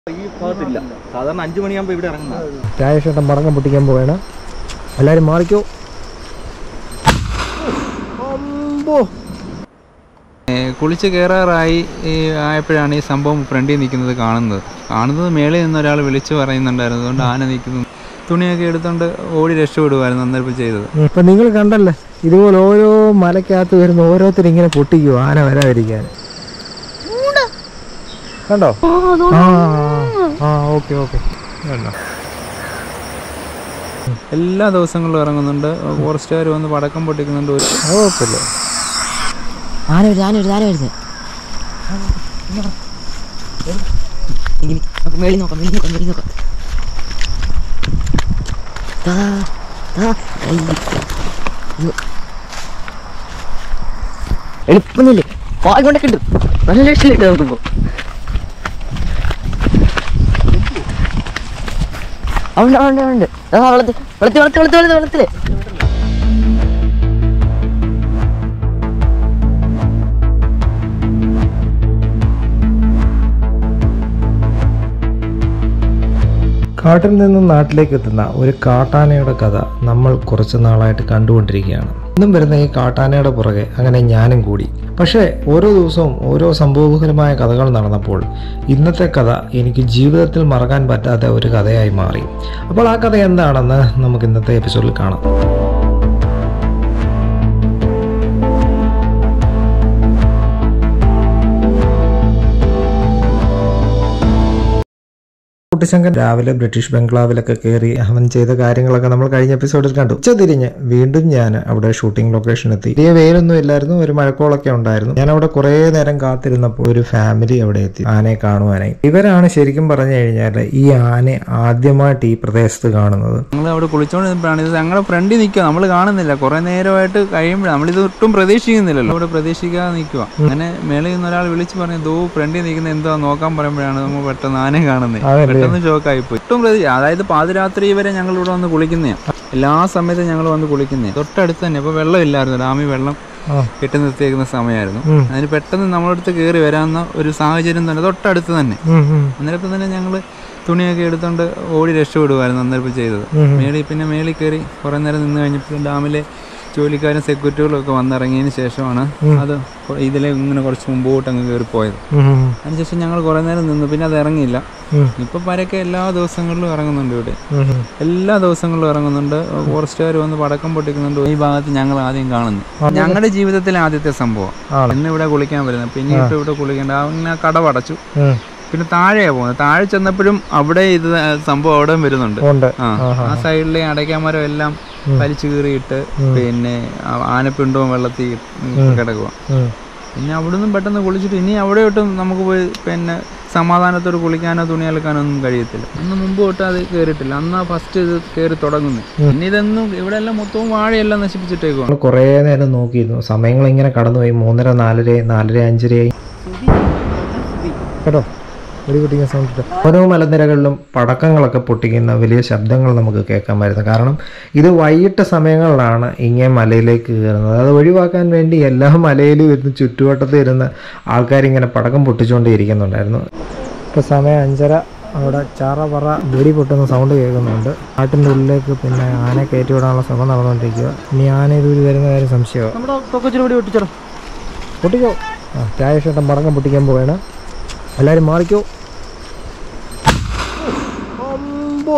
ഈ ഭാഗത്തില്ല സാധാരണ അഞ്ചു മണിയാകുമ്പോൾ ഇവിടെ ഇറങ്ങുന്നത് രാജേഷേട്ടൻ മടക്കം പൊട്ടിക്കാൻ പോവുകയാണ് എല്ലാവരും മാറിക്കോ അമ്പോ ഏ, കുളിച്ച് കയറാറായി ഈ ആയപ്പോഴാണ് ഈ സംഭവം ഫ്രണ്ടിൽ നിൽക്കുന്നത് കാണുന്നത് കാണുന്നത് മേളിൽ നിന്ന് ഒരാൾ വിളിച്ചു പറയുന്നുണ്ടായിരുന്നു അതുകൊണ്ട് ആന നിൽക്കുന്നു തുണിയൊക്കെ എടുത്തുകൊണ്ട് ഓടി രക്ഷപ്പെടുമായിരുന്നു അന്നേരം ചെയ്തത് ഇപ്പൊ നിങ്ങൾ കണ്ടല്ലേ ഇതുപോലെ ഓരോ മലക്കകത്ത് വരുന്ന ഓരോരുത്തർ ഇങ്ങനെ പൊട്ടിക്കുവോ ആന വരാതിരിക്കാൻ കണ്ടോ ആ ആ ഓക്കെ ഓക്കെ കണ്ടോ എല്ലാ ദിവസങ്ങളിലും ഇറങ്ങുന്നുണ്ട് ഫോറസ്റ്റുകാർ വന്ന് പടക്കം പൊട്ടിക്കുന്നുണ്ട് ഒരു അത് കുഴപ്പമില്ല ആന വരുന്നത് ആന വരുന്നത് ആന വരുന്നത് എങ്കിൽ നമുക്ക് മേളിൽ നോക്കാം മേളിൽ നോക്കാം മേളിൽ നോക്കാം ദാ, ദാ, ഐ. അയ്യോ. എളുപ്പമൊന്നുമില്ലേ പായ് കൊണ്ടൊക്കെ ഉണ്ട് നല്ല രക്ഷയിലുണ്ട് നോക്കുമ്പോ ഉണ്ട് ഉണ്ട് ഉണ്ട് ആ വെള്ളത്തിൽ വെള്ളത്തിൽ വെള്ളത്തിൽ വെള്ളത്തിൽ വെള്ളത്തിൽ കാട്ടിൽ നിന്നും നാട്ടിലേക്ക് എത്തുന്ന ഒരു കാട്ടാനയുടെ കഥ നമ്മൾ കുറച്ച് നാളായിട്ട് കണ്ടുകൊണ്ടിരിക്കുകയാണ് ഇന്നും വരുന്ന ഈ കാട്ടാനയുടെ പുറകെ അങ്ങനെ ഞാനും കൂടി പക്ഷേ ഓരോ ദിവസവും ഓരോ സംഭവബഹുലമായ കഥകൾ നടന്നപ്പോൾ ഇന്നത്തെ കഥ എനിക്ക് ജീവിതത്തിൽ മറക്കാൻ പറ്റാത്ത ഒരു കഥയായി മാറി അപ്പോൾ ആ കഥ എന്താണെന്ന് നമുക്ക് ഇന്നത്തെ എപ്പിസോഡിൽ കാണാം കുട്ടിശങ്കൻ രാവിലെ ബ്രിട്ടീഷ് ബംഗ്ലാവിലൊക്കെ കയറി അവൻ ചെയ്ത കാര്യങ്ങളൊക്കെ നമ്മൾ കഴിഞ്ഞ എപ്പിസോഡിൽ കണ്ടു ഉച്ചതിരിഞ്ഞ് വീണ്ടും ഞാൻ അവിടെ ഷൂട്ടിംഗ് ലൊക്കേഷൻ എത്തി വലിയ വെയിലൊന്നും ഇല്ലായിരുന്നു ഒരു മഴക്കോളൊക്കെ ഉണ്ടായിരുന്നു ഞാൻ അവിടെ കുറേ നേരം കാത്തിരുന്നപ്പോൾ ഒരു ഫാമിലി അവിടെ എത്തി ആനയെ കാണുവാനായി ഇവരാണ് ശരിക്കും പറഞ്ഞു കഴിഞ്ഞാൽ ഈ ആനയെ ആദ്യമായിട്ട് ഈ പ്രദേശത്ത് കാണുന്നത് ഞങ്ങൾ അവിടെ കുളിച്ചോണ്ടിരുന്നപ്പോഴാണ് ഇത് ഞങ്ങളുടെ ഫ്രണ്ടിൽ നിൽക്കുക നമ്മൾ കാണുന്നില്ല കുറെ നേരമായിട്ട് കഴിയുമ്പോഴാണ് നമ്മളിത് ഒട്ടും പ്രതീക്ഷിക്കുന്നില്ലല്ലോ ഇവിടെ പ്രതീക്ഷിക്കാതെ നിൽക്കുക അങ്ങനെ മേളിൽ നിന്ന് ഒരാൾ വിളിച്ച് പറഞ്ഞു ദോ ഫ്രണ്ടിൽ നിൽക്കുന്ന എന്തോ നോക്കാൻ പറയുമ്പോഴാണ് നമ്മൾ പെട്ടെന്ന് ആനയെ കാണുന്നത് അതല്ലേ? പെട്ടെന്ന് ഷോക്കായി പോയി ഒട്ടും പ്രതീക്ഷ അതായത് പാതിരാത്രി വരെ ഞങ്ങൾ ഇവിടെ വന്ന് കുളിക്കുന്നതാണ് എല്ലാ സമയത്തും ഞങ്ങൾ വന്ന് കുളിക്കുന്നതാണ് തൊട്ടടുത്ത് തന്നെ ഇപ്പോൾ വെള്ളം ഇല്ലായിരുന്നു ഡാമിൽ വെള്ളം ആ. കെട്ടി നിർത്തിയേക്കുന്ന സമയമായിരുന്നു ഉം. അതിന് പെട്ടെന്ന് നമ്മളടുത്ത് കയറി വരാവുന്ന ഒരു സാഹചര്യം തന്നെ തൊട്ടടുത്ത് തന്നെ ഉം, ഉം, അന്നേരപ്പം തന്നെ ഞങ്ങൾ തുണിയൊക്കെ എടുത്തുകൊണ്ട് ഓടി രക്ഷപ്പെടുമായിരുന്നു അന്നേരം ചെയ്തത് ഉം. മേളിൽ പിന്നെ മേളിൽ കയറി കുറേ നേരം നിന്ന് കഴിഞ്ഞപ്പോൾ ഡാമിലെ ജോലിക്കാരും സെക്യൂരിറ്റികളും ഒക്കെ വന്നിറങ്ങിയതിന് ശേഷമാണ് അത് ഇതിലെ ഇങ്ങനെ കുറച്ച് മുമ്പോട്ട് അങ്ങ് കയറി പോയത് ഉം, ഉം, അതിനുശേഷം ഞങ്ങൾ കുറേ നേരം നിന്നു പിന്നെ അത് ഇറങ്ങിയില്ല ഉം. ഇപ്പൊ പരക്കെ എല്ലാ ദിവസങ്ങളിലും ഇറങ്ങുന്നുണ്ട് ഇവിടെ ഉം, ഉം. എല്ലാ ദിവസങ്ങളിലും ഇറങ്ങുന്നുണ്ട് ഫോറസ്റ്റുകാർ വന്ന് പടക്കം പൊട്ടിക്കുന്നുണ്ട് ഈ ഭാഗത്ത് ഞങ്ങൾ ആദ്യം കാണുന്നു ഞങ്ങളുടെ ജീവിതത്തിലെ ആദ്യത്തെ സംഭവം ആണ്. ഇന്ന് ഇവിടെ കുളിക്കാൻ വരുന്നത് പിന്നെ ഇപ്പൊ ഇവിടെ കുളിക്കേണ്ട അങ്ങനെ കടവടച്ചു ഉം. പിന്നെ താഴെയാ പോകുന്നത് താഴെ ചെന്നപ്പോഴും അവിടെ ഇത് സംഭവം അവിടെ വരുന്നുണ്ട് ഉണ്ട് ആ ആ സൈഡിലെ അടയ്ക്കാമരം എല്ലാം വലിച്ചു കീറിയിട്ട് പിന്നെ ആ ആനപ്പിണ്ടവും വെള്ളത്തിൽ കിടക്കുക ഉം. പിന്നെ അവിടുന്ന് പെട്ടെന്ന് കുളിച്ചിട്ട് ഇനി അവിടെ തൊട്ടും നമുക്ക് പോയി പിന്നെ സമാധാനത്തോട് കുളിക്കാനോ തുണി അലക്കാനോ ഒന്നും കഴിയത്തില്ല അന്ന് മുമ്പ് തൊട്ട് അത് കയറിയിട്ടില്ല അന്നാ ഫസ്റ്റ് ഇത് കയറി തുടങ്ങുന്നത് പിന്നെ ഇതൊന്നും ഇവിടെ എല്ലാം മൊത്തവും വാഴയെല്ലാം നശിപ്പിച്ചിട്ടേക്കുവാണ് നമ്മൾ കുറേ നേരം നോക്കിയിരുന്നു സമയങ്ങൾ ഇങ്ങനെ കടന്നുപോയി മൂന്നര നാലര നാലര അഞ്ചരയായി കേട്ടോ ഒരു പൊട്ടിക്കുന്ന സൗണ്ട് ഓരോ മലനിരകളിലും പടക്കങ്ങളൊക്കെ പൊട്ടിക്കുന്ന വലിയ ശബ്ദങ്ങൾ നമുക്ക് കേൾക്കാമായിരുന്നു കാരണം ഇത് വൈകിട്ട് സമയങ്ങളിലാണ് ഇങ്ങനെ മലയിലേക്ക് കയറുന്നത് അത് ഒഴിവാക്കാൻ വേണ്ടി എല്ലാ മലയിലും ഇരുന്ന് ചുറ്റുവട്ടത്ത് ഇരുന്ന് ആൾക്കാരിങ്ങനെ പടക്കം പൊട്ടിച്ചുകൊണ്ടേ ഇരിക്കുന്നുണ്ടായിരുന്നു ഇപ്പോൾ സമയം അഞ്ചര അവിടെ ചാറ പറ വെടി പൊട്ടുന്ന സൗണ്ട് കേൾക്കുന്നുണ്ട് കാട്ടിൻ്റെ ഉള്ളിലേക്ക് പിന്നെ ആന കയറ്റി വിടാനുള്ള ശ്രമം നടന്നുകൊണ്ടിരിക്കുക ഇനി ആന ഇതുവരെ വരുന്ന കാര്യം സംശയമാണ് നമ്മുടെ തൊക്കച്ചിരി കൂടി ഒട്ടിച്ചോ പൊട്ടിക്കോ ആ രാജേഷേട്ടൻ മടക്കം പൊട്ടിക്കാൻ പോവുകയാണ് എല്ലാവരും മാറിക്കോ അമ്പോ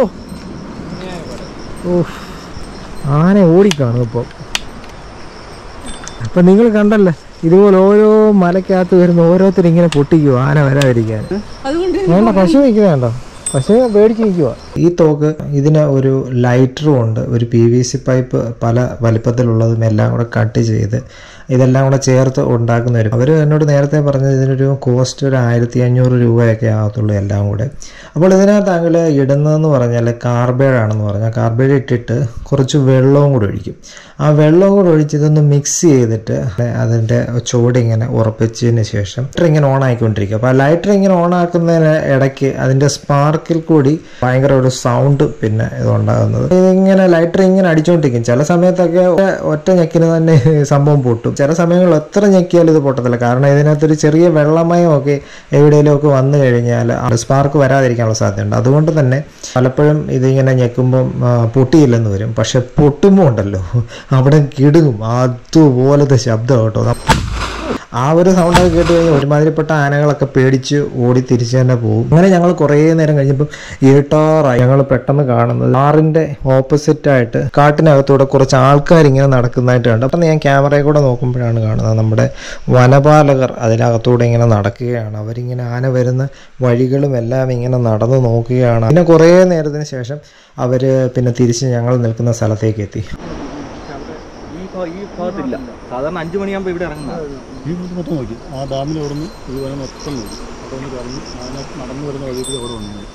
ഓഹ് ആന ഓടിക്കാണും ഇപ്പോൾ അപ്പം നിങ്ങൾ കണ്ടല്ലേ ഇതുപോലെ ഓരോ മലക്കകത്ത് വരുന്ന ഓരോരുത്തർ ഇങ്ങനെ പൊട്ടിക്കുവോ ആന വരാതിരിക്കാൻ വേണ്ട പശു നിൽക്കുന്ന വേണ്ട പശു പേടിച്ച് നിൽക്കുക ഈ തോക്ക് ഇതിന് ഒരു ലൈറ്ററും ഉണ്ട് ഒരു പി വി സി പൈപ്പ് പല വലിപ്പത്തിലുള്ളതും എല്ലാം കൂടെ കട്ട് ചെയ്ത് ഇതെല്ലാം കൂടെ ചേർത്ത് ഉണ്ടാക്കുന്ന ഒരു അവർ എന്നോട് നേരത്തെ പറഞ്ഞത് ഇതിനൊരു കോസ്റ്റ് ഒരു ആയിരത്തി അഞ്ഞൂറ് രൂപയൊക്കെ ആകത്തുള്ളൂ എല്ലാം കൂടെ അപ്പോൾ ഇതിനകത്ത് താങ്കൾ ഇടുന്നതെന്ന് പറഞ്ഞാൽ കാർബേഡ് ആണെന്ന് പറഞ്ഞാൽ കാർബേഡ് ഇട്ടിട്ട് കുറച്ച് വെള്ളവും കൂടെ ഒഴിക്കും ആ വെള്ളവും കൂടെ ഒഴിച്ച് ഇതൊന്ന് മിക്സ് ചെയ്തിട്ട് അതിൻ്റെ ചുവട് ഇങ്ങനെ ഉറപ്പിച്ചതിന് ശേഷം ലൈറ്റർ ഇങ്ങനെ ഓൺ ആയിക്കൊണ്ടിരിക്കും അപ്പോൾ ആ ലൈറ്റർ ഇങ്ങനെ ഓൺ ആക്കുന്നതിന് ഇടയ്ക്ക് അതിൻ്റെ സ്പാർക്കിൽ കൂടി ഭയങ്കര ഒരു സൗണ്ട് പിന്നെ ഇതുണ്ടാകുന്നത് ഇതിങ്ങനെ ലൈറ്റർ ഇങ്ങനെ അടിച്ചുകൊണ്ടിരിക്കും ചില സമയത്തൊക്കെ ഒറ്റ ഞെക്കിന് തന്നെ സംഭവം പൊട്ടും ചില സമയങ്ങളിൽ എത്ര ഞെക്കിയാലും ഇത് പൊട്ടത്തില്ല കാരണം ഇതിനകത്തൊരു ചെറിയ വെള്ളമയമൊക്കെ എവിടെയെങ്കിലും ഒക്കെ വന്നു കഴിഞ്ഞാൽ സ്പാർക്ക് വരാതിരിക്കാനുള്ള സാധ്യതയുണ്ട് അതുകൊണ്ട് തന്നെ പലപ്പോഴും ഇതിങ്ങനെ ഞെക്കുമ്പം ആ, പൊട്ടിയില്ലെന്ന് വരും പക്ഷെ പൊട്ടുമ്പോൾ ഉണ്ടല്ലോ അവിടെ കിടുങ്ങും അതുപോലത്തെ ശബ്ദം കേട്ടോ ആ ഒരു സൗണ്ടൊക്കെ കേട്ട് കഴിഞ്ഞാൽ ഒരുമാതിരിപ്പെട്ട ആനകളൊക്കെ പേടിച്ച് ഓടി തിരിച്ചു തന്നെ പോകും അങ്ങനെ ഞങ്ങൾ കുറേ നേരം കഴിഞ്ഞപ്പോൾ ഇരുട്ടാറായി ഞങ്ങൾ പെട്ടെന്ന് കാണുന്നത് ആറിൻ്റെ ഓപ്പോസിറ്റായിട്ട് കാട്ടിനകത്തൂടെ കുറച്ച് ആൾക്കാർ ഇങ്ങനെ നടക്കുന്നതായിട്ട് കണ്ടു അപ്പം ഞാൻ ക്യാമറയിൽ കൂടെ നോക്കുമ്പോഴാണ് കാണുന്നത് നമ്മുടെ വനപാലകർ അതിനകത്തൂടെ ഇങ്ങനെ നടക്കുകയാണ് അവരിങ്ങനെ ആന വരുന്ന വഴികളും എല്ലാം ഇങ്ങനെ നടന്നു നോക്കുകയാണ് പിന്നെ കുറേ നേരത്തിന് ശേഷം അവർ പിന്നെ തിരിച്ച് ഞങ്ങൾ നിൽക്കുന്ന സ്ഥലത്തേക്ക് എത്തി ഈ ഭാ- ഈ ഭാഗത്തില്ല സാധാരണ അഞ്ചു മണിയാകുമ്പോൾ ഇവിടെ ഇറങ്ങുന്ന ഈ മുറ്റം മൊത്തം നോക്കി ആ ഡാമിൽ അവിടെ നിന്ന് ഈ വനം മൊത്തം നോക്കി അപ്പോൾ ഒന്ന് കറങ്ങി അതിനകത്ത് നടന്നു വരുന്ന വഴിയിൽ കൂടി അവിടെ വന്നു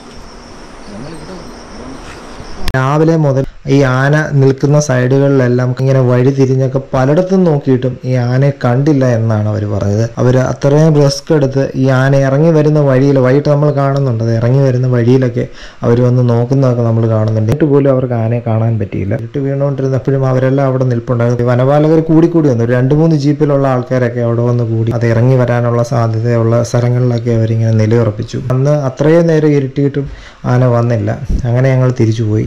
രാവിലെ മുതൽ ഈ ആന നിൽക്കുന്ന സൈഡുകളിലെല്ലാം ഇങ്ങനെ വഴി തിരിഞ്ഞൊക്കെ പലയിടത്തും നോക്കിയിട്ടും ഈ ആനയെ കണ്ടില്ല എന്നാണ് അവർ പറഞ്ഞത് അവർ അത്രയും റിസ്ക് എടുത്ത് ഈ ആന ഇറങ്ങി വരുന്ന വഴിയിൽ വൈകിട്ട് നമ്മൾ കാണുന്നുണ്ട് അത് ഇറങ്ങി വരുന്ന വഴിയിലൊക്കെ അവർ വന്ന് നോക്കുന്നതൊക്കെ നമ്മൾ കാണുന്നുണ്ട് എന്നിട്ട് പോലും അവർക്ക് ആനയെ കാണാൻ പറ്റിയില്ല ഇട്ട് വീണുകൊണ്ടിരുന്നപ്പോഴും അവരെല്ലാം അവിടെ നിൽപ്പുണ്ടായിരുന്നു ഈ വനപാലകർ കൂടി കൂടി വന്നു ഒരു രണ്ട് മൂന്ന് ജീപ്പിലുള്ള ആൾക്കാരൊക്കെ അവിടെ വന്ന് കൂടി അത് ഇറങ്ങി വരാനുള്ള സാധ്യതയുള്ള സ്ഥലങ്ങളിലൊക്കെ അവരിങ്ങനെ നിലയുറപ്പിച്ചു അന്ന് അത്രയും നേരം ഇരുട്ടിയിട്ടും ആന വന്നില്ല അങ്ങനെ ഞങ്ങൾ തിരിച്ചു പോയി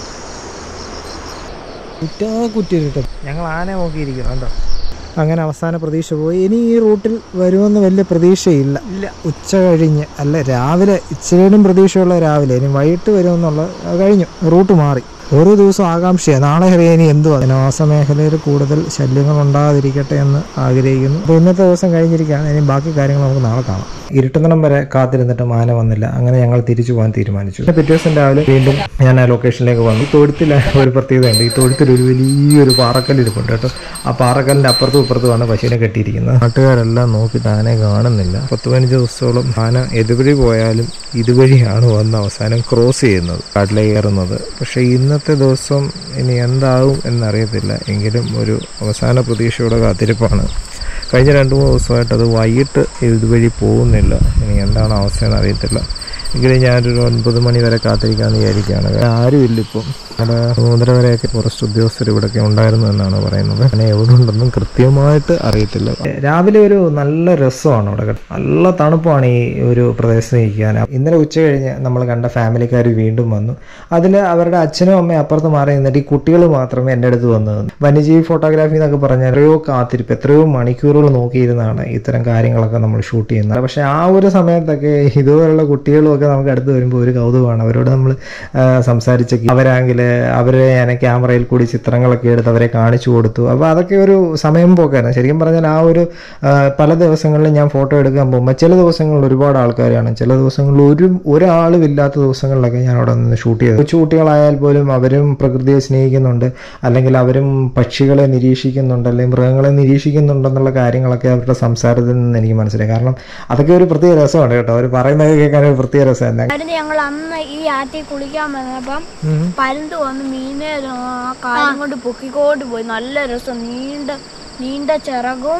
കുറ്റിരുട്ട് ഞങ്ങൾ ആന നോക്കിയിരിക്കുന്നു കണ്ടോ അങ്ങനെ അവസാന പ്രതീക്ഷ പോയി ഇനി ഈ റൂട്ടിൽ വരുമെന്ന് വലിയ പ്രതീക്ഷയില്ല ഇല്ല ഉച്ച കഴിഞ്ഞ് അല്ല രാവിലെ ഇച്ചിരിയും പ്രതീക്ഷയുള്ള രാവിലെ ഇനി വൈകിട്ട് വരുമെന്നുള്ള അത് കഴിഞ്ഞു റൂട്ട് മാറി ഓരോ ദിവസം ആകാംക്ഷയാണ് നാളെ അറിയാൻ ഇനി എന്തുവാ ജനവാസ മേഖലയിൽ കൂടുതൽ ശല്യങ്ങൾ ഉണ്ടാകാതിരിക്കട്ടെ എന്ന് ആഗ്രഹിക്കുന്നു അപ്പോൾ ഇന്നത്തെ ദിവസം കഴിഞ്ഞിരിക്കുകയാണ് ഇനി ബാക്കി കാര്യങ്ങൾ നമുക്ക് നാളെ കാണാം ഇരുട്ടുന്നിടം വരെ കാത്തിരുന്നിട്ട് മാന വന്നില്ല അങ്ങനെ ഞങ്ങൾ തിരിച്ചു പോകാൻ തീരുമാനിച്ചു പിന്നെ പിറ്റേ ദിവസം രാവിലെ വീണ്ടും ഞാൻ ആ ലൊക്കേഷനിലേക്ക് വന്നു ഈ തൊഴുത്തിൽ ഒരു പ്രത്യേകതയുണ്ട് ഈ തൊഴുത്തിൽ ഒരു വലിയൊരു പാറക്കല്ല് ഇരിപ്പുണ്ട് കേട്ടോ ആ പാറക്കല്ലിൻ്റെ അപ്പുറത്തും ഇപ്പുറത്തുമാണ് പശുവിനെ കെട്ടിയിരിക്കുന്നത് നാട്ടുകാരെല്ലാം നോക്കിയിട്ട് ആനയെ കാണുന്നില്ല പത്ത് പതിനഞ്ച് ദിവസത്തോളം ആന എതുവഴി പോയാലും ഇതുവഴിയാണ് വന്ന് അവസാനം ക്രോസ് ചെയ്യുന്നത് കാട്ടിലേക്ക് കയറുന്നത് പക്ഷേ ഇന്നത്തെ ദിവസം ഇനി എന്താവും എന്നറിയത്തില്ല എങ്കിലും ഒരു അവസാന പ്രതീക്ഷയുടെ കാത്തിരിപ്പാണ് കഴിഞ്ഞ രണ്ട് മൂന്ന് ദിവസമായിട്ട് അത് വൈകിട്ട് ഇതുവഴി പോകുന്നില്ല ഇനി എന്താണ് അവസ്ഥയെന്ന് അറിയത്തില്ല എങ്കിലും ഞാനൊരു ഒൻപത് മണി വരെ കാത്തിരിക്കാമെന്ന് വിചാരിക്കുകയാണ് ആരുമില്ല ഇപ്പം അവിടെ മൂന്നര വരെയൊക്കെ ഫോറസ്റ്റ് ഉദ്യോഗസ്ഥർ ഇവിടെയൊക്കെ ഉണ്ടായിരുന്നു എന്നാണ് പറയുന്നത് അങ്ങനെ എവിടെ ഉണ്ടെന്നും കൃത്യമായിട്ട് അറിയത്തില്ല രാവിലെ ഒരു നല്ല രസമാണ് അവിടെ കേട്ടോ. നല്ല തണുപ്പാണ് ഈ ഒരു പ്രദേശത്ത് നിൽക്കാൻ ഇന്നലെ ഉച്ച കഴിഞ്ഞ് നമ്മൾ കണ്ട ഫാമിലിക്കാർ വീണ്ടും വന്നു അതിൽ അവരുടെ അച്ഛനും അമ്മയും അപ്പുറത്ത് മാറി നിന്നിട്ട് ഈ കുട്ടികൾ മാത്രമേ എൻ്റെ അടുത്ത് വന്നു നിന്നു. വന്യജീവി ഫോട്ടോഗ്രാഫി എന്നൊക്കെ പറഞ്ഞാൽ എത്രയോ കാത്തിരിപ്പ് എത്രയോ മണിക്കൂറുകൾ നോക്കിയിരുന്നാണ് ഇത്തരം കാര്യങ്ങളൊക്കെ നമ്മൾ ഷൂട്ട് ചെയ്യുന്നത് പക്ഷേ ആ ഒരു സമയത്തൊക്കെ ഇതുപോലുള്ള കുട്ടികളും ഒക്കെ നമുക്ക് അടുത്ത് വരുമ്പോൾ ഒരു കൗതുകമാണ് അവരോട് നമ്മൾ സംസാരിച്ചൊക്കെ അവരാണെങ്കിൽ അവരെ ഞാൻ ക്യാമറയിൽ കൂടി ചിത്രങ്ങളൊക്കെ എടുത്ത് അവരെ കാണിച്ചു കൊടുത്തു അപ്പോൾ അതൊക്കെ ഒരു സമയം പോക്കായിരുന്നു ശരിക്കും പറഞ്ഞാൽ ആ ഒരു ആ, പല ദിവസങ്ങളിൽ ഞാൻ ഫോട്ടോ എടുക്കാൻ പോകുമ്പോൾ ചില ദിവസങ്ങളിൽ ഒരുപാട് ആൾക്കാരാണ് ചില ദിവസങ്ങളിൽ ഒരു ഒരാളും ഇല്ലാത്ത ദിവസങ്ങളിലൊക്കെ ഞാൻ അവിടെ നിന്ന് ഷൂട്ട് ചെയ്തു കൊച്ചുകുട്ടികളായാൽ പോലും അവരും പ്രകൃതിയെ സ്നേഹിക്കുന്നുണ്ട് അല്ലെങ്കിൽ അവരും പക്ഷികളെ നിരീക്ഷിക്കുന്നുണ്ട് അല്ലെങ്കിൽ മൃഗങ്ങളെ നിരീക്ഷിക്കുന്നുണ്ടെന്നുള്ള കാര്യങ്ങളൊക്കെ അവരുടെ സംസാരത്തിൽ നിന്ന് എനിക്ക് മനസ്സിലായി കാരണം അതൊക്കെ ഒരു പ്രത്യേക രസമാണ് കേട്ടോ അവർ പറയുന്നത് കേൾക്കാൻ ഒരു പ്രത്യേക രസം തന്നെ പരുന്ത് ഞങ്ങൾ അന്ന് ഈ ആറ്റിൽ കുളിക്കാൻ വന്നപ്പം പരുന്ത് വന്ന് മീനെ ആ കാലം കൊണ്ട് പൊക്കിക്കൊണ്ട് പോയി നല്ല രസം നീണ്ട നീണ്ട ചിറകും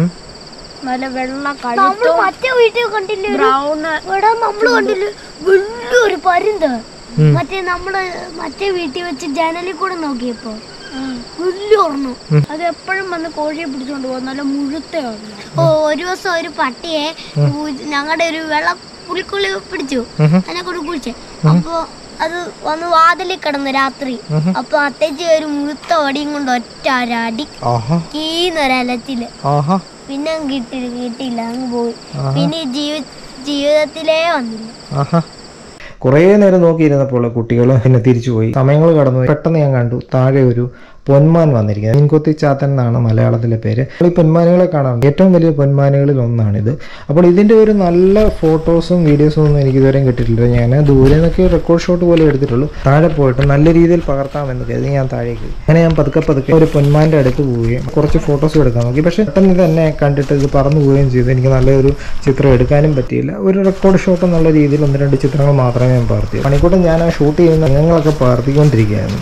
നല്ല വെള്ള കഴുത്തും മറ്റേ വീട്ടിൽ കണ്ടില്ലേ ബ്രൗണ് ഇവിടെ നമ്മള് കണ്ടില്ലേ വലിയൊരു പരുന്ത് മറ്റേ നമ്മള് മറ്റേ വീട്ടിൽ വെച്ച് ജനലിൽ കൂടെ നോക്കിയപ്പോ വലിയ ഒരെണ്ണം അത് എപ്പോഴും വന്ന് കോഴിയെ പിടിച്ചോണ്ട് പോകും നല്ല മുഴുത്ത ഉണ്ട് ഓ ഒരു ദിവസം ഒരു പട്ടിയെ ഞങ്ങളുടെ ഒരു വെള്ള പുലിക്കുള്ളി പിടിച്ചു അതിനെ കൊണ്ട് കുളിച്ചേ അപ്പൊ അത് വന്ന് വാതിലിൽ കിടന്നു രാത്രി അപ്പൊ അത്തേച്ച് ഒരു മുഴുത്ത ഒടിയും കൊണ്ട് ഒറ്റ ഒരടി ആഹാ കീന്നൊരലത്തില് ആഹാ പിന്നെ അങ്ങ് കിട്ടിയില്ല കിട്ടിയില്ല അങ്ങ് പോയി പിന്നെ ഈ ജീവ ജീവിതത്തിലേ വന്നില്ല ആഹാ കുറേ നേരം നോക്കിയിരുന്നപ്പോൾ കുട്ടികൾ പിന്നെ തിരിച്ചു പോയി സമയങ്ങൾ കടന്നു പോയി. പെട്ടെന്ന് ഞാൻ കണ്ടു താഴെ ഒരു പൊന്മാൻ വന്നിരിക്കുന്നത് മീൻകൊത്തി ചാത്തൻ എന്നാണ് മലയാളത്തിലെ പേര് നമ്മൾ ഈ പൊന്മാനുകളെ കാണാം ഏറ്റവും വലിയ പൊന്മാനുകളിൽ ഒന്നാണിത് അപ്പോൾ ഇതിൻ്റെ ഒരു നല്ല ഫോട്ടോസും വീഡിയോസും ഒന്നും എനിക്ക് ഇതുവരെ കിട്ടിയിട്ടില്ല ഞാൻ ദൂരെ നിന്നൊക്കെ റെക്കോർഡ് ഷോട്ട് പോലെ എടുത്തിട്ടുള്ളൂ താഴെ പോയിട്ട് നല്ല രീതിയിൽ പകർത്താമെന്ന് കരുതി ഞാൻ താഴേക്ക് പോയി. അങ്ങനെ ഞാൻ പതുക്കെ പതുക്കെ ഒരു പൊന്മാൻ്റെ അടുത്ത് പോവുകയും കുറച്ച് ഫോട്ടോസും എടുക്കാൻ നോക്കി പക്ഷേ പെട്ടെന്ന് തന്നെ കണ്ടിട്ട് ഇത് പറന്നു പോവുകയും ചെയ്തു എനിക്ക് നല്ലൊരു ചിത്രം എടുക്കാനും പറ്റിയില്ല ഒരു റെക്കോർഡ് ഷോട്ട് എന്നുള്ള രീതിയിൽ ഒന്ന് രണ്ട് ചിത്രങ്ങൾ മാത്രമേ ഞാൻ പകർത്തി പണിക്കൂട്ടം ഞാൻ ആ ഷൂട്ട് ചെയ്യുന്ന രംഗങ്ങളൊക്കെ പകർത്തിക്കൊണ്ടിരിക്കുകയായിരുന്നു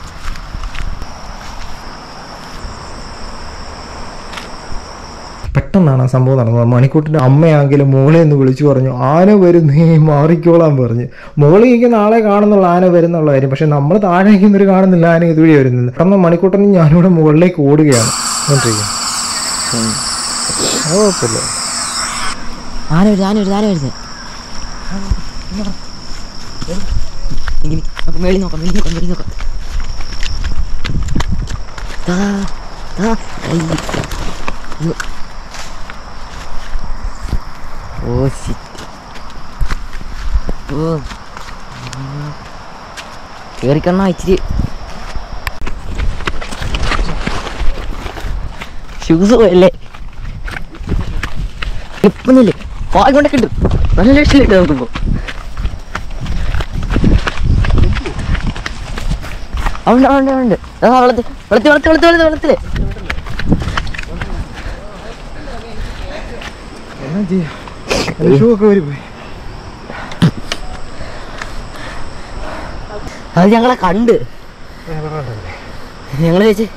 പെട്ടെന്നാണ് ആ സംഭവം നടന്നത് മണിക്കൂട്ടിൻ്റെ അമ്മയാണെങ്കിലും മോളെ എന്ന് വിളിച്ചു പറഞ്ഞു ആന വരുന്നേ മാറിക്കോളാൻ പറഞ്ഞു മോളിൽ എനിക്ക് നാളെ കാണുന്നുള്ള ആന വരുന്നുള്ള കാര്യം പക്ഷെ നമ്മൾ താഴെ നിൽക്കുന്നൊരു കാണുന്നില്ല ആന ഇതുവഴി വരുന്നത് പെട്ടെന്ന് മണിക്കൂട്ടനും ഞാനിവിടെ മുകളിലേക്ക് ഓടുകയാണ് കണ്ടിരിക്കുക അത് കുഴപ്പമില്ല ആന വരുന്നത് ആന വരുന്നത് ആന വരുന്നത് ഇങ്ങനെ നമുക്ക് മേളിൽ നോക്കാം മേളിൽ നോക്കാം മേളിൽ നോക്കാം ദാ, ദാ, ഐ. അയ്യോ. ഓ shit. ഓ കേറിക്കണ്ണ ഇച്ചിരി ഷൂസ് പോയല്ലേ എപ്പൊന്നില്ലേ പാൽ കൊണ്ടൊക്കെ ഉണ്ട് നല്ല ലക്ഷമില്ല നോക്കുമ്പോ ഉണ്ട് ഉണ്ട് ഉണ്ട് ആ, വെള്ളത്തിൽ വെള്ളത്തിൽ വെള്ളത്തിൽ വെള്ളത്തിൽ വെള്ളത്തിൽ വെള്ളത്തില് എന്നാ ചെയ്യാം എൻ്റെ ഷൂ ഒക്കെ ഊരിപ്പോയി അത് ഞങ്ങളെ കണ്ട് ഞങ്ങള് വെച്ച്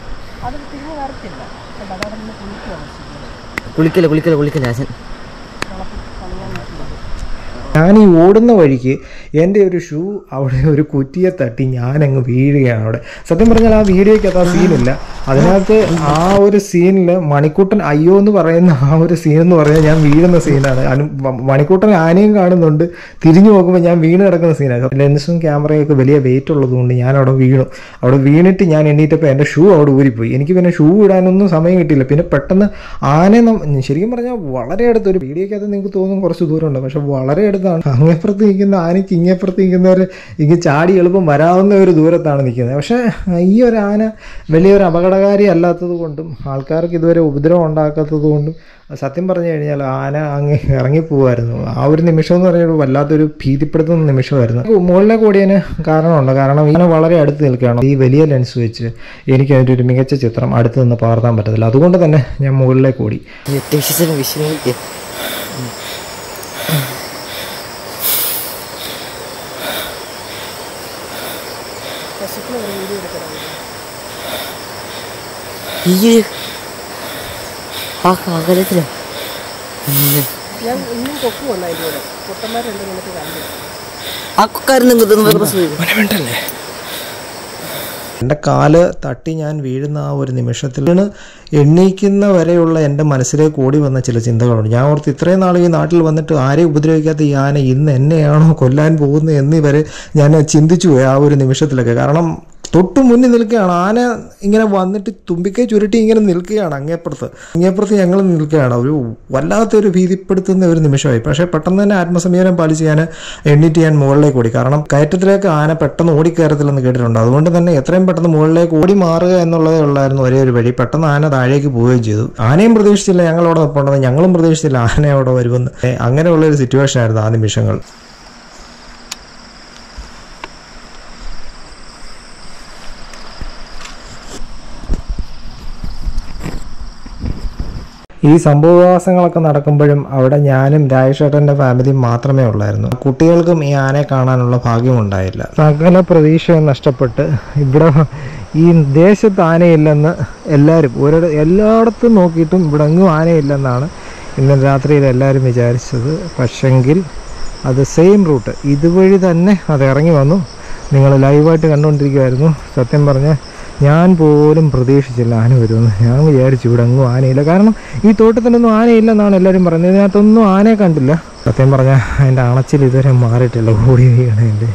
കുളിക്കല കുളിക്കല കുളിക്കല ആശൻ ഞാൻ ഈ ഓടുന്ന വഴിക്ക് എൻ്റെ ഒരു ഷൂ അവിടെ ഒരു കുറ്റിയെ തട്ടി ഞാനങ്ങ് വീഴുകയാണ് അവിടെ സത്യം പറഞ്ഞാൽ ആ വീഡിയോയ്ക്കകത്ത് ആ സീനില്ല അതിനകത്ത് ആ ഒരു സീനിൽ മണിക്കൂട്ടൻ അയ്യോ എന്ന് പറയുന്ന ആ ഒരു സീൻ എന്ന് പറഞ്ഞാൽ ഞാൻ വീഴുന്ന സീനാണ് അനു മ- മണിക്കൂട്ടൻ ആനയും കാണുന്നുണ്ട് തിരിഞ്ഞു നോക്കുമ്പോൾ ഞാൻ വീണ് കിടക്കുന്ന സീനാണ് ലെൻസും ക്യാമറയും ഒക്കെ വലിയ വെയിറ്റ് ഉള്ളതുകൊണ്ട് ഞാൻ അവിടെ വീണു അവിടെ വീണിട്ട് ഞാൻ എണ്ണീറ്റപ്പോൾ എൻ്റെ ഷൂ അവിടെ ഊരിപ്പോയി എനിക്ക് പിന്നെ ഷൂ ഇടാനൊന്നും സമയം കിട്ടിയില്ല പിന്നെ പെട്ടെന്ന് ആനയെ നം- ശരിക്കും പറഞ്ഞാൽ വളരെ അടുത്ത് ഒരു വീഡിയോക്കകത്ത് നിങ്ങൾക്ക് തോന്നും കുറച്ച് ദൂരമുണ്ട് പക്ഷെ വളരെ അടുത്താണ് അങ്ങേപ്പുറത്ത് നിൽക്കുന്ന ആനയ്ക്ക് ഇങ്ങേപ്പുറത്ത് നിൽക്കുന്നവർ ഇങ്ങനെ ചാടി എളുപ്പം വരാവുന്ന ഒരു ദൂരത്താണ് നിൽക്കുന്നത് പക്ഷേ ഈ ഒരു ആന വലിയൊരു അപകടകാരി അല്ലാത്തത് കൊണ്ടും ആൾക്കാർക്ക് ഇതുവരെ ഉപദ്രവം ഉണ്ടാക്കാത്തത് കൊണ്ടും സത്യം പറഞ്ഞു കഴിഞ്ഞാൽ ആന അങ്ങ് ഇറങ്ങിപ്പോവായിരുന്നു ആ ഒരു നിമിഷം എന്ന് പറഞ്ഞാൽ വല്ലാത്തൊരു ഭീതിപ്പെടുത്തുന്ന നിമിഷമായിരുന്നു മുകളിലേക്ക് ഓടിയതിന് കാരണമുണ്ട് കാരണം ഇതിനെ വളരെ അടുത്ത് നിൽക്കുകയാണ് ഈ വലിയ ലെൻസ് വെച്ച് എനിക്ക് അതിൻ്റെ ഒരു മികച്ച ചിത്രം അടുത്ത് നിന്ന് പകർത്താൻ പറ്റത്തില്ല അതുകൊണ്ട് തന്നെ ഞാൻ മുകളിലേക്ക് ഓടി അത്യാവശ്യം വിഷമിക്കുക ഈ ആ അകലത്തില ആ കൊക്കായിരുന്നു പ്രശ്നം എൻ്റെ കാല് തട്ടി ഞാൻ വീഴുന്ന ആ ഒരു നിമിഷത്തിൽ വീണ് എണ്ണീക്കുന്ന വരെയുള്ള എൻ്റെ മനസ്സിലേക്ക് ഓടി വന്ന ചില ചിന്തകളുണ്ട് ഞാൻ ഓർത്ത് ഇത്രയും നാൾ ഈ നാട്ടിൽ വന്നിട്ട് ആരെയും ഉപദ്രവിക്കാത്ത ഈ ആന ഇന്ന് എന്നെയാണോ കൊല്ലാൻ പോകുന്നത് എന്നിവരെ ഞാൻ ചിന്തിച്ചു പോയി ആ ഒരു നിമിഷത്തിലൊക്കെ കാരണം തൊട്ടു മുന്നിൽ നിൽക്കുകയാണ് ആന ഇങ്ങനെ വന്നിട്ട് തുമ്പിക്കൈ ചുരുട്ടി ഇങ്ങനെ നിൽക്കുകയാണ് അങ്ങേപ്പുറത്ത് അങ്ങേപ്പുറത്ത് ഞങ്ങൾ നിൽക്കുകയാണ് ഒരു വല്ലാത്തൊരു ഭീതിപ്പെടുത്തുന്ന ഒരു നിമിഷമായി പക്ഷേ പെട്ടെന്ന് തന്നെ ആത്മസംയമനം പാലിച്ച് ഞാൻ എണ്ണീറ്റ് ഞാൻ മുകളിലേക്ക് ഓടി കാരണം കയറ്റത്തിലേക്ക് ആന പെട്ടെന്ന് ഓടിക്കയറത്തില്ലെന്ന് കേട്ടിട്ടുണ്ട് അതുകൊണ്ട് തന്നെ എത്രയും പെട്ടെന്ന് മുകളിലേക്ക് ഓടി മാറുക എന്നുള്ളതേ ഉള്ളായിരുന്നു ഒരേ ഒരു വഴി പെട്ടെന്ന് ആന താഴേക്ക് പോവുകയും ചെയ്തു ആനയും പ്രതീക്ഷിച്ചില്ല ഞങ്ങൾ അവിടെ നിൽപ്പുണ്ടെന്ന് ഞങ്ങളും പ്രതീക്ഷിച്ചില്ല ആന അവിടെ വരുമെന്ന് ഏ, അങ്ങനെയുള്ള ഒരു സിറ്റുവേഷൻ ആയിരുന്നു ആ നിമിഷങ്ങൾ ഈ സംഭവവികാസങ്ങളൊക്കെ നടക്കുമ്പോഴും അവിടെ ഞാനും രാജേഷേട്ടൻ്റെ ഫാമിലിയും മാത്രമേ ഉള്ളായിരുന്നു കുട്ടികൾക്കും ഈ ആനയെ കാണാനുള്ള ഭാഗ്യമുണ്ടായില്ല സകല പ്രതീക്ഷയും നഷ്ടപ്പെട്ട് ഇവിടെ ഈ ദേശത്ത് ആനയില്ലെന്ന് എല്ലാവരും ഒരിട എല്ലായിടത്തും നോക്കിയിട്ടും ഇവിടെ എങ്ങും ആനയില്ലെന്നാണ് ഇന്നലെ രാത്രിയിൽ എല്ലാവരും വിചാരിച്ചത് പക്ഷെങ്കിൽ അത് സെയിം റൂട്ട് ഇതുവഴി തന്നെ അത് ഇറങ്ങി വന്നു നിങ്ങൾ ലൈവായിട്ട് കണ്ടുകൊണ്ടിരിക്കുമായിരുന്നു സത്യം പറഞ്ഞാൽ ഞാൻ പോലും പ്രതീക്ഷിച്ചില്ല ആന വരുമെന്ന് ഞാൻ വിചാരിച്ചു ഇവിടെ എങ്ങും ആനയില്ല കാരണം ഈ തോട്ടത്തിലൊന്നും ആനയില്ലെന്നാണ് എല്ലാവരും പറയുന്നത് ഇതിനകത്തൊന്നും ആനയെ കണ്ടില്ല സത്യം പറഞ്ഞാൽ അതിൻ്റെ അണച്ചിൽ ഇതുവരെ മാറിയിട്ടില്ല ഓടി വീണതിൻ്റെ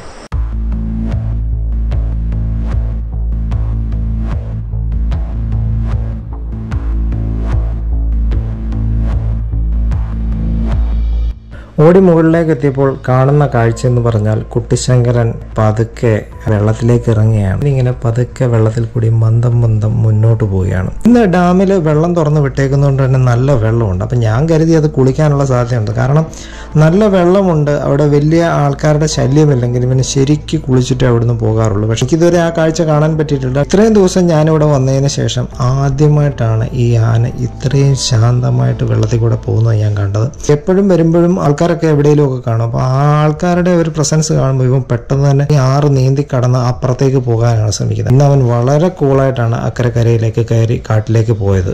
ഓടി മുകളിലേക്ക് എത്തിയപ്പോൾ കാണുന്ന കാഴ്ച എന്ന് പറഞ്ഞാൽ കുട്ടിശങ്കരൻ പതുക്കെ വെള്ളത്തിലേക്ക് ഇറങ്ങുകയാണ് ഇങ്ങനെ പതുക്കെ വെള്ളത്തിൽ കൂടി മന്ദം മന്ദം മുന്നോട്ട് പോവുകയാണ് ഇന്ന് ഡാമിൽ വെള്ളം തുറന്ന് വിട്ടേക്കുന്നതുകൊണ്ട് തന്നെ നല്ല വെള്ളമുണ്ട് അപ്പം ഞാൻ കരുതി അത് കുളിക്കാനുള്ള സാധ്യതയുണ്ട് കാരണം നല്ല വെള്ളമുണ്ട് അവിടെ വലിയ ആൾക്കാരുടെ ശല്യമില്ലെങ്കിൽ ഇവന് ശരിക്ക് കുളിച്ചിട്ട് അവിടുന്ന് പോകാറുള്ളൂ പക്ഷെ എനിക്കിതുവരെ ആ കാഴ്ച കാണാൻ പറ്റിയിട്ടില്ല ഇത്രയും ദിവസം ഞാനിവിടെ വന്നതിന് ശേഷം ആദ്യമായിട്ടാണ് ഈ ആന ഇത്രയും ശാന്തമായിട്ട് വെള്ളത്തിൽ കൂടെ പോകുന്നത് ഞാൻ കണ്ടത് എപ്പോഴും വരുമ്പോഴും ആൾക്കാരൊക്കെ എവിടെയെങ്കിലും ഒക്കെ കാണും അപ്പോൾ ആ ആൾക്കാരുടെ ഒരു പ്രസൻസ് കാണുമ്പോൾ ഇവൻ പെട്ടെന്ന് തന്നെ ഈ ആറ് നീന്തി കടന്ന് അപ്പുറത്തേക്ക് പോകാനാണ് ശ്രമിക്കുന്നത് ഇന്ന് അവൻ വളരെ കൂളായിട്ടാണ് അക്കരെ കരയിലേക്ക് കയറി കാട്ടിലേക്ക് പോയത്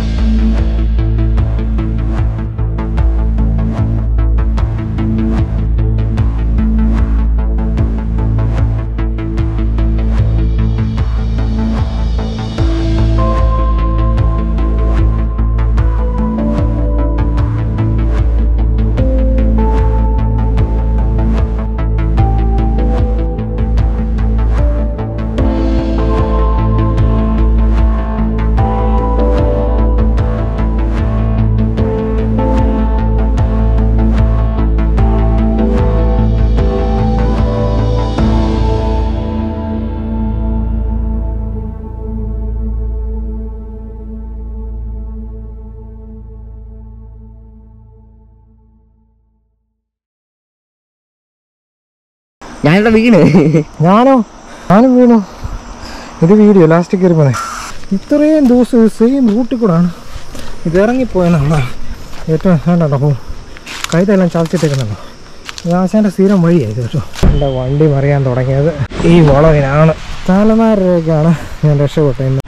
ഞാനിവിടെ വീണ് ഞാനോ ഞാനും വീണു ഇത് വീഡിയോ ലാസ്റ്റ് കയറി പോന്നെ ഇത്രയും ദിവസം സെയിം റൂട്ടിൽ കൂടാണ് ഇത് ഇറങ്ങിപ്പോയെന്നാ ഏറ്റവും വേണ്ടോ പോ കൈതെല്ലാം ചതച്ചിട്ടേക്കുന്നുണ്ടോ ഇത് ആശാൻ്റെ സ്ഥിരം വഴിയായി ഇത് കേട്ടോ എൻ്റെ വണ്ടി മറിയാൻ തുടങ്ങിയത് ഈ വളവിനാണ് തലമാരൊക്കെയാണ് ഞാൻ രക്ഷപ്പെട്ടത് ഇന്ന്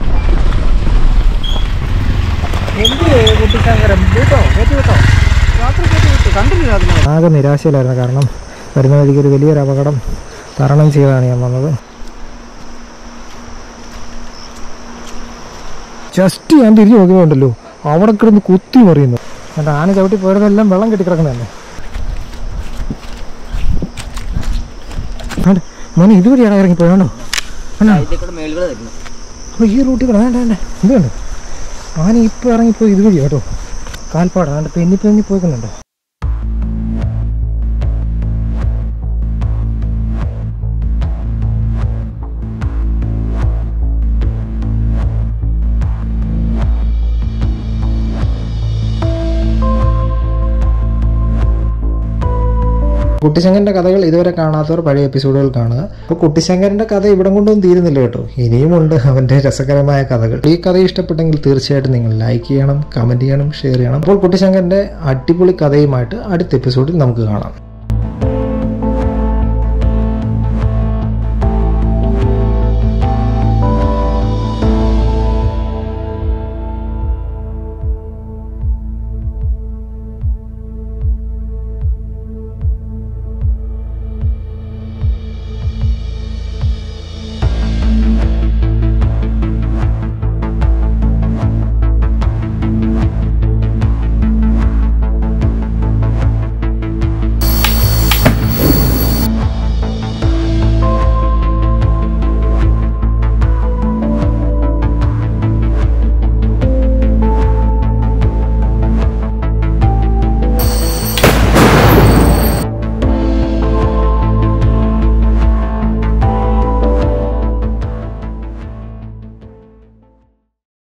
എന്ത് കുട്ടിശങ്കരം കേട്ടോ കേട്ടോ കേട്ടോ രാത്രി കേട്ട് വിട്ടു കണ്ടില്ല ആകെ നിരാശയിലായിരുന്നു കാരണം വരുന്ന വഴിക്ക് ഒരു വലിയൊരു അപകടം തരണം ചെയ്താണ് ഞാൻ വന്നത് ജസ്റ്റ് ഞാൻ തിരിഞ്ഞു നോക്കിയുണ്ടല്ലോ അവിടെ കിടന്ന് കുത്തി മറിയുന്നു എന്നിട്ട് ആന ചവിട്ടി പോയതെല്ലാം വെള്ളം കെട്ടിക്കിടക്കുന്നതല്ലേ വേണ്ട മോനെ ഇതുവഴിയാണ് ഇറങ്ങി പോയാണ്ടോ അപ്പോൾ ഈ റൂട്ടിൽ കൂടെ വേണ്ട വേണ്ട ഇത് കണ്ടോ ആന ഇപ്പോൾ ഇറങ്ങിപ്പോയി ഇതുവഴി കേട്ടോ കാൽപ്പാട് വേണ്ട പെന്നി പെന്നി പോയിക്കുന്നുണ്ടോ കുട്ടിശങ്കരൻ്റെ കഥകൾ ഇതുവരെ കാണാത്തവർ പഴയ എപ്പിസോഡുകൾ കാണുക അപ്പോൾ കുട്ടിശങ്കരൻ്റെ കഥ ഇവിടം കൊണ്ടൊന്നും തീരുന്നില്ല കേട്ടോ ഇനിയുമുണ്ട് അവൻ്റെ രസകരമായ കഥകൾ ഈ കഥ ഇഷ്ടപ്പെട്ടെങ്കിൽ തീർച്ചയായിട്ടും നിങ്ങൾ ലൈക്ക് ചെയ്യണം കമൻറ്റ് ചെയ്യണം ഷെയർ ചെയ്യണം അപ്പോൾ കുട്ടിശങ്കരൻ്റെ അടിപൊളി കഥയുമായിട്ട് അടുത്ത എപ്പിസോഡിൽ നമുക്ക് കാണാം